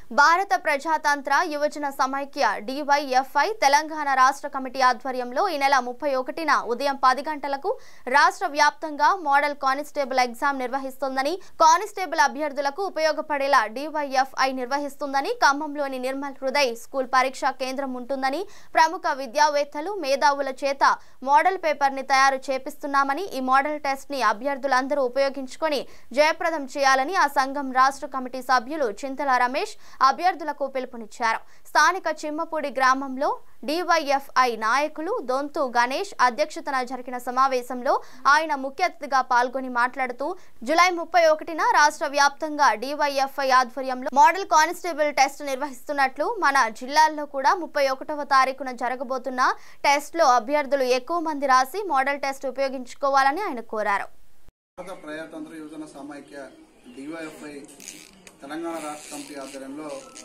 భారత ప్రజాతంత్ర యువజన సమైక్య డివైఎఫ్ఐ తెలంగాణ రాష్ట్ర కమిటీ ఆధ్వర్యంలో ఈ నెల ముప్పై ఒకటిన ఉదయం పది గంటలకు రాష్ట్ర వ్యాప్తంగా మోడల్ కానిస్టేబుల్ ఎగ్జామ్ నిర్వహిస్తోందని కానిస్టేబుల్ అభ్యర్థులకు ఉపయోగపడేలా డివైఎఫ్ఐ నిర్వహిస్తుందని ఖమ్మంలోని నిర్మల్ హృదయ్ స్కూల్ పరీక్షా కేంద్రం ఉంటుందని ప్రముఖ విద్యావేత్తలు మేధావుల చేత మోడల్ పేపర్ ని తయారు చేపిస్తున్నామని ఈ మోడల్ టెస్ట్ ని అభ్యర్థులందరూ ఉపయోగించుకొని జయప్రదం చేయాలని ఆ సంఘం రాష్ట్ర కమిటీ సభ్యులు చింతల రమేష్ అభ్యర్థులకు పిలుపునిచ్చారు స్థానిక చిమ్మపూడి గ్రామంలో డివైఎఫ్ఐ నాయకులు దొంతు గణేష్ అధ్యక్షతన జరిగిన సమావేశంలో ఆయన ముఖ్య అతిథిగా పాల్గొని మాట్లాడుతూ జులై ముప్పై ఒకటిన రాష్ట్ర వ్యాప్తంగా డివైఎఫ్ఐ ఆధ్వర్యంలో మోడల్ కానిస్టేబుల్ టెస్ట్ నిర్వహిస్తున్నట్లు మన జిల్లాల్లో కూడా ముప్పై ఒకటవ తారీఖున జరగబోతున్న టెస్ట్ లో అభ్యర్థులు ఎక్కువ మంది రాసి మోడల్ టెస్ట్ ఉపయోగించుకోవాలని ఆయన కోరారు భారత ప్రజాతంత్ర యువజన సమైక్య డివైఎఫ్ఐ తెలంగాణ రాష్ట్ర కమిటీ ఆధ్వర్యంలో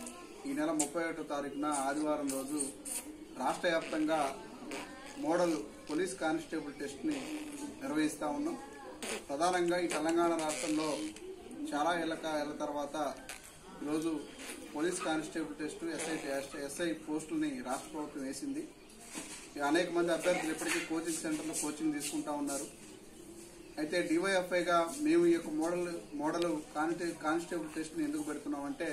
ఈ నెల ముప్పై ఒకటో తారీఖున ఆదివారం రోజు రాష్ట్ర వ్యాప్తంగా మోడల్ పోలీస్ కానిస్టేబుల్ టెస్ట్ని నిర్వహిస్తా ఉన్నాం ప్రధానంగా ఈ తెలంగాణ రాష్ట్రంలో చాలా ఏళ్ళ ఏళ్ళ తర్వాత ఈరోజు police constable test SI SI పోస్టుల్ని రాష్ట్ర ప్రభుత్వం వేసింది ఈ అనేక మంది అభ్యర్థులు ఇప్పటికీ కోచింగ్ సెంటర్లో కోచింగ్ తీసుకుంటా ఉన్నారు అయితే డివైఎఫ్ఐగా మేము ఈ యొక్క మోడల్ మోడల్ కానిటే కానిస్టేబుల్ టెస్ట్ని ఎందుకు పెడుతున్నామంటే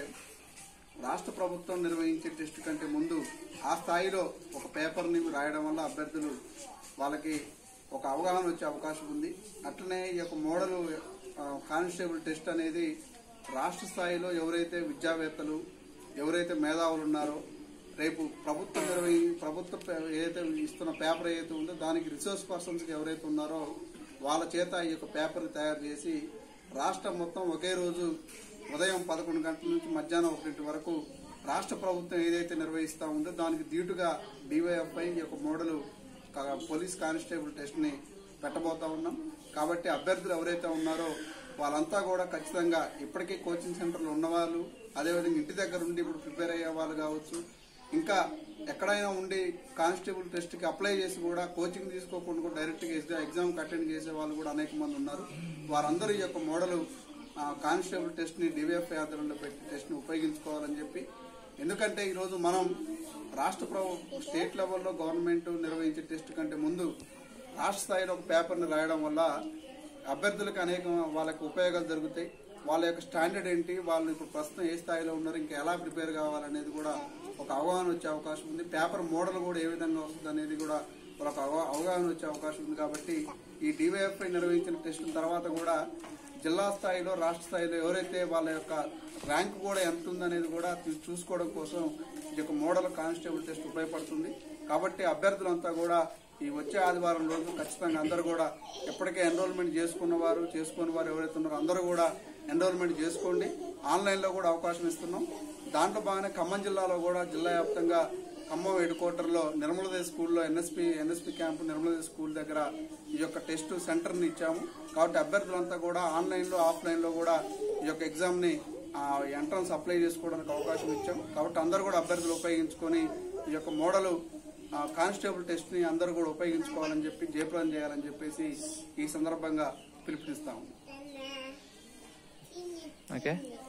రాష్ట్ర ప్రభుత్వం నిర్వహించే టెస్ట్ కంటే ముందు ఆ స్థాయిలో ఒక పేపర్ని రాయడం వల్ల అభ్యర్థులు వాళ్ళకి ఒక అవగాహన వచ్చే అవకాశం ఉంది అట్లనే ఈ యొక్క మోడల్ ఆ, కానిస్టేబుల్ టెస్ట్ అనేది రాష్ట్ర స్థాయిలో ఎవరైతే విద్యావేత్తలు ఎవరైతే మేధావులు ఉన్నారో రేపు ప్రభుత్వం నిర్వహి ప్రభుత్వ పే- ఏదైతే ఇస్తున్న పేపర్ ఏదైతే ఉందో దానికి రిసోర్స్ పర్సన్స్ ఎవరైతే ఉన్నారో వాళ్ళ చేత ఈ యొక్క పేపర్ తయారు చేసి రాష్ట్రం మొత్తం ఒకే రోజు ఉదయం పదకొండు గంటల నుంచి మధ్యాహ్నం ఒకటి వరకు రాష్ట్ర ప్రభుత్వం ఏదైతే నిర్వహిస్తా ఉందో దానికి దీటుగా డివైఎఫ్ఐ ఈ యొక్క మోడల్ కా- పోలీస్ కానిస్టేబుల్ టెస్ట్ ని పెట్టబోతా ఉన్నాం కాబట్టి అభ్యర్థులు ఎవరైతే ఉన్నారో వాళ్ళంతా కూడా ఖచ్చితంగా ఇప్పటికే కోచింగ్ సెంటర్లు ఉన్నవాళ్ళు అదేవిధంగా ఇంటి దగ్గర ఉండి ఇప్పుడు ప్రిపేర్ అయ్యే వాళ్ళు కావచ్చు ఇంకా ఎక్కడైనా ఉండి కానిస్టేబుల్ టెస్ట్ కి అప్లై చేసి కూడా కోచింగ్ తీసుకోకుండా కూడా డైరెక్ట్ గా ఎగ్జామ్ అటెండ్ చేసే వాళ్ళు కూడా అనేక మంది ఉన్నారు వారందరూ ఈ యొక్క మోడల్ కానిస్టేబుల్ టెస్ట్ ని డివిఎఫ్ఐ ఆధ్వర్యంలో పెట్టి టెస్ట్ ని ఉపయోగించుకోవాలని చెప్పి ఎందుకంటే ఈ రోజు మనం రాష్ట్ర ప్రభు స్టేట్ లెవెల్లో గవర్నమెంట్ నిర్వహించే టెస్ట్ కంటే ముందు రాష్ట్ర స్థాయిలో ఒక పేపర్ని రాయడం వల్ల అభ్యర్థులకు అనేక వాళ్ళకి ఉపయోగాలు జరుగుతాయి వాళ్ళ యొక్క స్టాండర్డ్ ఏంటి వాళ్ళు ఇప్పుడు ప్రస్తుతం ఏ స్థాయిలో ఉన్నారు ఇంకా ఎలా ప్రిపేర్ కావాలనేది కూడా ఒక అవగాహన వచ్చే అవకాశం ఉంది పేపర్ మోడల్ కూడా ఏ విధంగా వస్తుంది అనేది కూడా వాళ్ళకి అవ- అవగాహన వచ్చే అవకాశం ఉంది కాబట్టి ఈ డివైఎఫ్ఐ నిర్వహించిన టెస్టుల తర్వాత కూడా జిల్లా స్థాయిలో రాష్ట్ర స్థాయిలో ఎవరైతే వాళ్ళ యొక్క ర్యాంక్ కూడా ఎంత ఉందనేది కూడా చూ- చూసుకోవడం కోసం ఈ యొక్క మోడల్ కానిస్టేబుల్ టెస్ట్ ఉపయోగపడుతుంది కాబట్టి అభ్యర్థులంతా కూడా ఈ వచ్చే ఆదివారం రోజు ఖచ్చితంగా అందరూ కూడా ఎప్పటికే ఎన్రోల్మెంట్ చేసుకున్న వారు చేసుకుని వారు ఎవరైతే ఉన్నారో అందరూ కూడా ఎన్రోల్మెంట్ చేసుకోండి ఆన్లైన్ లో కూడా అవకాశం ఇస్తున్నాం దాంట్లో భాగంగా ఖమ్మం జిల్లాలో కూడా జిల్లా వ్యాప్తంగా ఖమ్మం హెడ్ క్వార్టర్ లో నిర్మలదేవ్ స్కూల్లో NSP NSP camp Nirmaladev school దగ్గర ఈ యొక్క టెస్ట్ సెంటర్ ని ఇచ్చాము కాబట్టి అభ్యర్థులంతా కూడా ఆన్లైన్ లో ఆఫ్లైన్ లో కూడా ఈ యొక్క ఎగ్జామ్ ని ఎంట్రన్స్ అప్లై చేసుకోవడానికి అవకాశం ఇచ్చాం కాబట్టి అందరూ కూడా అభ్యర్థులు ఉపయోగించుకొని ఈ యొక్క మోడల్ కానిస్టేబుల్ టెస్ట్ ని అందరూ కూడా ఉపయోగించుకోవాలని చెప్పి జయప్రదం చేయాలని చెప్పేసి ఈ సందర్భంగా పిలుపునిస్తాము Okay.